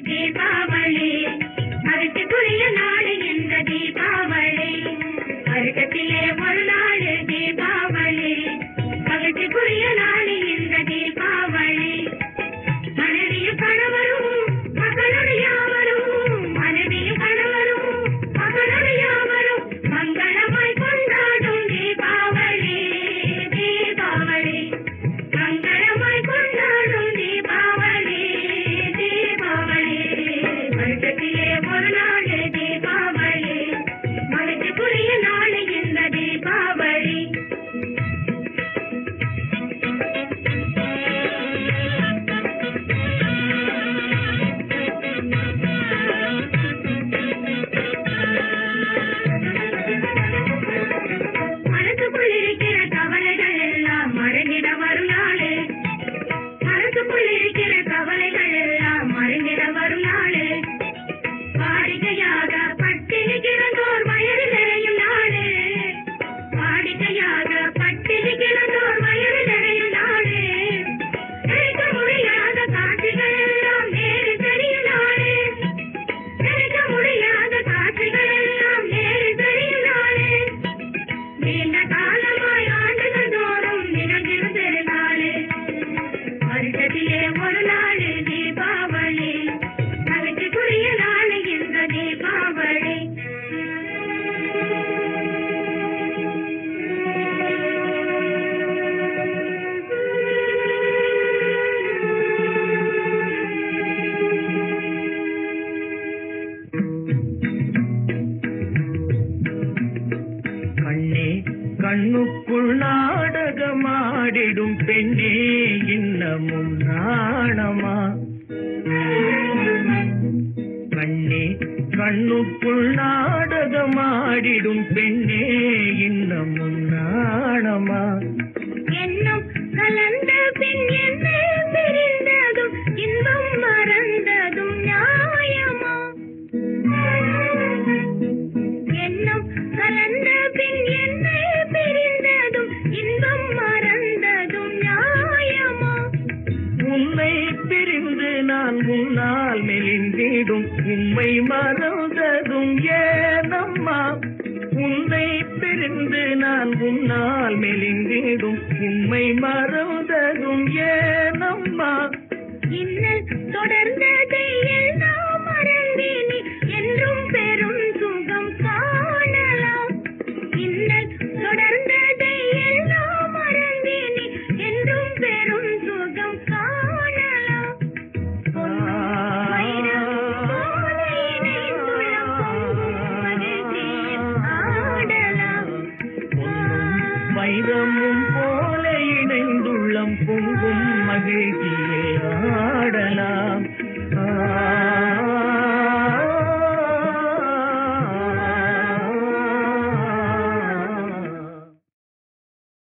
தீபாவளி மகிழ்ச்சிக்குரிய நாள் இந்த தீபாவளி வருடத்திலே ஒரு நாள் தீபாவளி மகிழ்ச்சிக்குரிய நாள் இந்த தீபாவளி மனைவியும் கணவரும் மகளுடைய யாவரும் மனைவியும் கணவரும் மகளுடைய யாவரும் மங்களமாய் கொண்டாடும் தீபாவளி தீபாவளி மங்களமாய் கொண்டாடும் தீபாவளி தீபாவளி வருஷத்திலே ஒரு நாள் தீபாவளி மகிழ்ச்சிக்குரிய நாள் இந்த தீபாவளி மனசுக்குள் இருக்கிற கவலைகள் எல்லாம் மறைந்திட வரும் நாளே மனசுக்குள் இருக்கிற கவலைகள் எல்லாம் மறைந்திட வரும் நாளே வாடிக்கையாக பட்டினி கிடந்தோர் வயது நிறையும் நாளே வாடிக்கையாக பட்டினி கிடந்தோர் வயது நிறையும் நாளே நினைக்க முடியாத காட்சிகள் எல்லாம் நேரு தெரியும் நாளே நினைக்க முடியாத காட்சிகள் எல்லாம் நேரு தெரியும் நாளே நீண்ட காலமாய் ஆண்டுகள் தோறும் நிகழ்ந்திடும் திருநாளே வருஷத்திலே ஒரு நாள் தீபாவளி மகிழ்ச்சிக்குரிய நாள் இந்த தீபாவளி கண்ணே கண்ணுக்குள் நாடகமாடிடும் பெண்ணே இன்னமும் நாணமா கண்ணே கண்ணுக்குள் நாடகமாடிடும் பெண்ணே இன்னமும் நாணமா என்னும் கலந்த பின் என்ன பிரிந்ததும் இன்பம் மறந்ததும் நியாயமா என்னும் கலந்த பின் என்ன பிரிந்ததும் இன்பம் மறந்ததும் நியாயமா உன்னை பிரிந்து நான் உன்னால் மெலிந்திடும் உண்மை மறந்ததும் ஏனம்மா உன்னை பிரிந்து நான் உன்னால் மெலிந்திடும் உண்மை மறந்ததும் ஏனம்மா இன்னல் தொடர்ந்ததை எல்லாம் மறந்தேனே என்றும் பெரும் சுகம் காணலாம் இன்னல் தொடர்ந்ததை எல்லாம் மறந்தேனே என்றும் பெரும் சுகம் காணலாம் வைரம் போல இணைந்துள்ளம் பொங்கும் மகிழ்ச்சியில் ஆடலாம் வைரமும் போல இணைந்துள்ளம் பொங்கும் மகிழ்ச்சியே ஆடலாம்